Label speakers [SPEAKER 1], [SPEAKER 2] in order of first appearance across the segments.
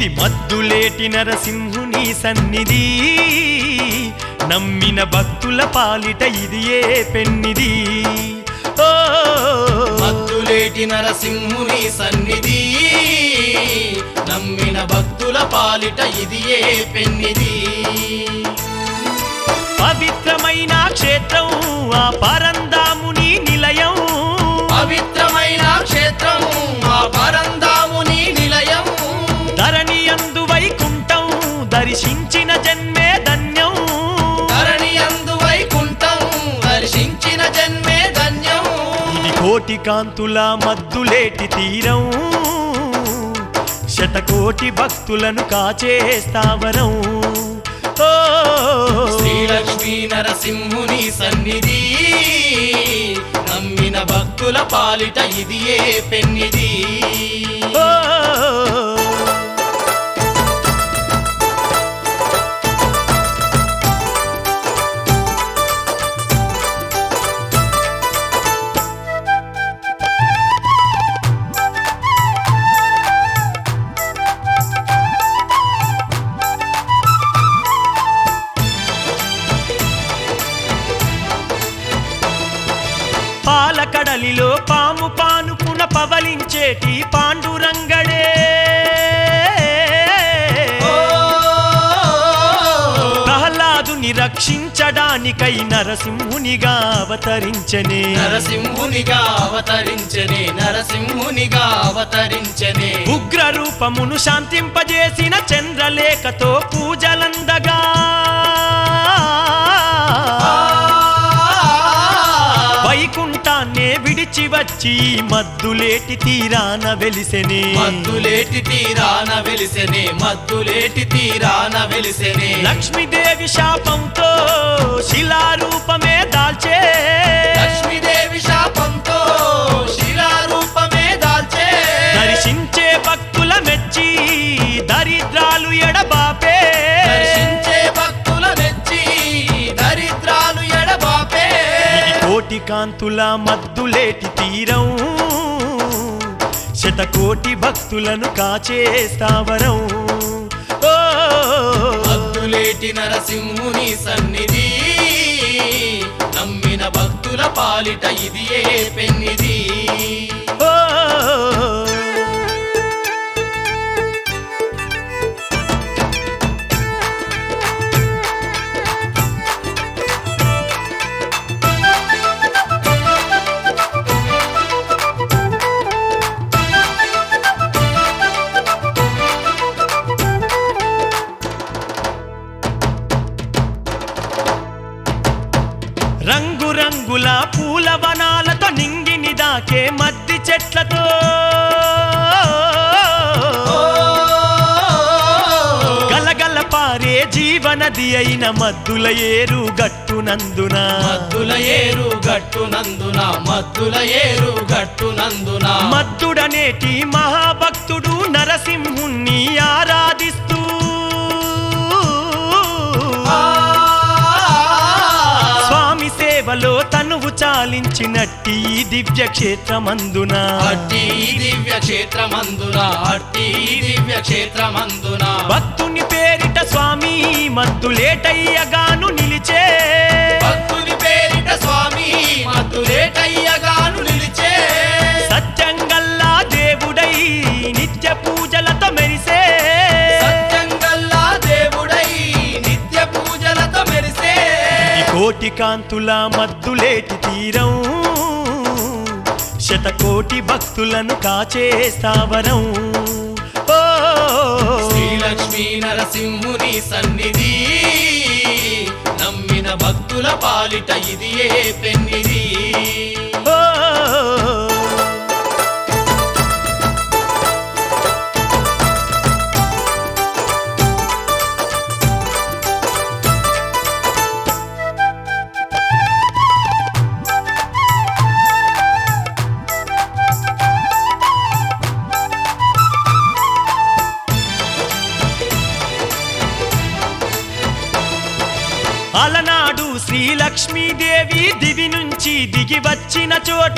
[SPEAKER 1] ఇది మద్దులేటి నరసింహుని సన్నిధి నమ్మిన భక్తుల పాలిట ఇది ఏ పెన్నిది ఓ
[SPEAKER 2] మద్దులేటి నరసింహుని సన్నిధి నమ్మిన భక్తుల పాలిట ఇది ఏ పెన్నిది
[SPEAKER 1] పవిత్రమైన క్షేత్రం ఆ పరందాముని నిలయం
[SPEAKER 2] పవిత్రమైన క్షేత్రం ఆ పరందాముని నిలయం
[SPEAKER 1] ధరణి అందు వైకుంఠం దర్శించిన జన్మే ధన్యం
[SPEAKER 2] ధరణి అందు వైకుంఠం దర్శించిన జన్మే ధన్యం
[SPEAKER 1] ఇది కోటి కాంతుల మద్దులేటి తీరం శతకోటి భక్తులను కాచే స్థావరం ఓ
[SPEAKER 2] శ్రీలక్ష్మీ నరసింహుని సన్నిధి నమ్మిన భక్తుల పాలిట ఇది ఏ పెన్నిది
[SPEAKER 1] ఓ పాలకడలిలో పాము పానుపున పవలించేటి పాండురంగడే ప్రహ్లాదుని రక్షించడానికై నరసింహునిగా అవతరించనే
[SPEAKER 2] నరసింహునిగా అవతరించనే నరసింహునిగా అవతరించనే
[SPEAKER 1] ఉగ్ర రూపమును శాంతింపజేసిన చంద్రలేఖతో పూజలందగా వైకుంఠాన్నే విడిచి వచ్చి మద్దులేటి తీరాన వెలిసెనే
[SPEAKER 2] మద్దులేటి తీరాన వెలిసెనే మద్దులేటి తీరాన వెలిసెనే
[SPEAKER 1] లక్ష్మీదేవి శాపంతో శిలారూపమే దాల్చే
[SPEAKER 2] లక్ష్మీదేవి శాపంతో శిలారూపమే దాల్చే
[SPEAKER 1] దర్శించే భక్తుల మెచ్చి దరిద్రాలు ఎడబాపే
[SPEAKER 2] దర్శించే భక్తుల మెచ్చి దరిద్రాలు ఎడబాపే
[SPEAKER 1] ఇది కోటి కాంతుల మద్దులేటి తీరం శతకోటి భక్తులను కాచే స్థావరం ఓ
[SPEAKER 2] భక్తులేటి నరసింహుని సన్నిధి నమ్మిన భక్తుల పాలిట ఇది ఏ పెన్నిది
[SPEAKER 1] ఓ రంగురంగుల పూల వనాలతో నింగిని దాకే మద్ది చెట్లతో గలగల పారే జీవనది అయిన మద్దుల ఏరు గట్టునందున
[SPEAKER 2] మద్దుల ఏరు గట్టునందున మద్దుల ఏరు గట్టునందున
[SPEAKER 1] మద్దుడనేటి మహాభక్తుడు నరసింహుణ్ణి ఆరాధిస్తూ స్వామి సేవలో తనువు చాలించినట్టి ఈ దివ్య క్షేత్రమందున
[SPEAKER 2] అట్టి దివ్య క్షేత్రమందున అట్టి దివ్య క్షేత్రమందున
[SPEAKER 1] భక్తుని పేరిట స్వామి మద్దులేటయ్యగాను నిలిచే
[SPEAKER 2] భక్తుని పేరిట స్వామి మధురేటయ్యగాను నిలిచే
[SPEAKER 1] సత్యంగల్లా దేవుడై నిత్య పూజలతో మెరిసే
[SPEAKER 2] సత్యంగల్లా దేవుడై నిత్య పూజలతో మెరిసే
[SPEAKER 1] ఈ కోటి కాంతుల మద్దులేటి తీరం శతకోటి భక్తులను కాచే స్థావరం ఓ
[SPEAKER 2] శ్రీలక్ష్మీ నరసింహుని సన్నిధి నమ్మిన భక్తుల పాలిట ఇది ఏ పెన్నిది
[SPEAKER 1] ఓ అలనాడు శ్రీ లక్ష్మీదేవి దివి నుంచి దిగి వచ్చిన చోట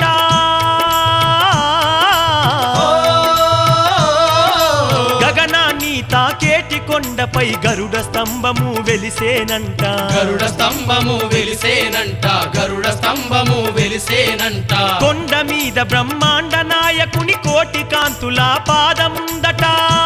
[SPEAKER 1] గగనాన్ని తా కొండపై గరుడ స్తంభము వెలిసేనంట
[SPEAKER 2] గరుడ స్తంభము వెలిసేనంట గరుడ స్తంభము వెలిసేనంట
[SPEAKER 1] కొండ మీద బ్రహ్మాండ నాయకుని కోటి కాంతుల పాదముందట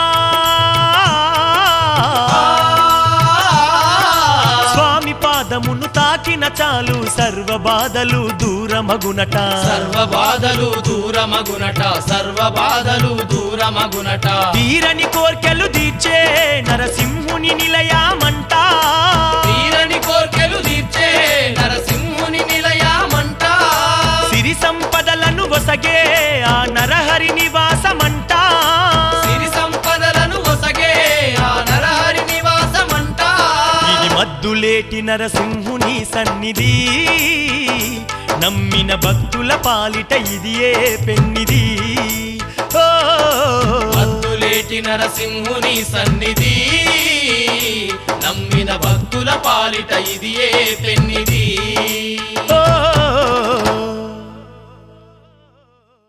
[SPEAKER 1] స్వామి పాదమును తాకిన చాలు సర్వ బాధలు దూరమగునట
[SPEAKER 2] సర్వ బాధలు దూరమగునట సర్వ బాధలు దూరమగునట
[SPEAKER 1] తీరని కోర్కెలు తీర్చే నరసింహుని నిలయామంట
[SPEAKER 2] తీరని కోర్కెలు తీర్చే నరసింహుని నిలయామంట
[SPEAKER 1] సిరి సంపదలను వసగే ఆ నరహరి నివాసమంట
[SPEAKER 2] సిరి సంపదలను ఒసగే ఆ నరహరి నివాసమంట
[SPEAKER 1] ఇది మద్దులేటి నరసింహుని సన్నిధి నమ్మిన భక్తుల పాలిట ఇది ఏ పెన్నిది ఓ
[SPEAKER 2] భక్తులేటి నరసింహుని సన్నిధి నమ్మిన భక్తుల పాలిట ఇది ఏ పెన్నిది